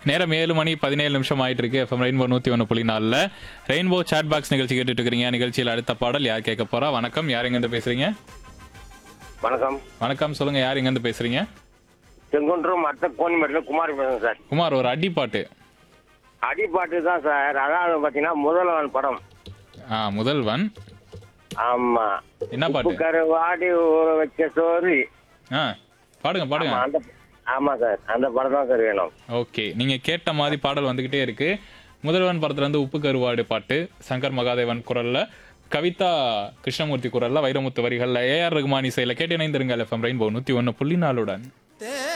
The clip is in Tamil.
நேரம் ஏழு மணி பதினேழு நிமிஷம் ஆயிட்டு இருக்கு எஃப்எம் ரெயின்போ நூத்தி ஒன்று புள்ளி நாலில் ரெயின்போ சாட் பாக்ஸ் நிகழ்ச்சி கேட்டுட்டு இருக்கிறீங்க நிகழ்ச்சியில் அடுத்த பாடல் யார் கேட்க போறா வணக்கம் யார் எங்கேருந்து பேசுறீங்க வணக்கம் வணக்கம் சொல்லுங்க யார் எங்கேருந்து பேசுறீங்க செங்குன்றம் அடுத்த கோணிமேட்டில் குமார் பேசுறேன் சார் குமார் ஒரு அடி பாட்டு அடிப்பாட்டு தான் சார் அதாவது பார்த்தீங்கன்னா முதல்வன் படம் ஆ முதல்வன் ஆமா என்ன உப்பு பாட்டு கருவாடி ஊற வச்ச சோறு ஆ பாடுங்க பாடுங்க ஆமா, அந்த ஆமா சார் அந்த படம் தான் சார் வேணும் ஓகே நீங்க கேட்ட மாதிரி பாடல் வந்துகிட்டே இருக்கு முதல்வன் படத்துல இருந்து உப்பு கருவாடு பாட்டு சங்கர் மகாதேவன் குரல்ல கவிதா கிருஷ்ணமூர்த்தி குரல்ல வைரமுத்து வரிகள்ல ஏஆர் ரகுமான் இசையில கேட்டு இணைந்திருங்க எஃப்எம் ரெயின்போ நூத்தி ஒன்னு புள்ளி நாலுடன் தேன்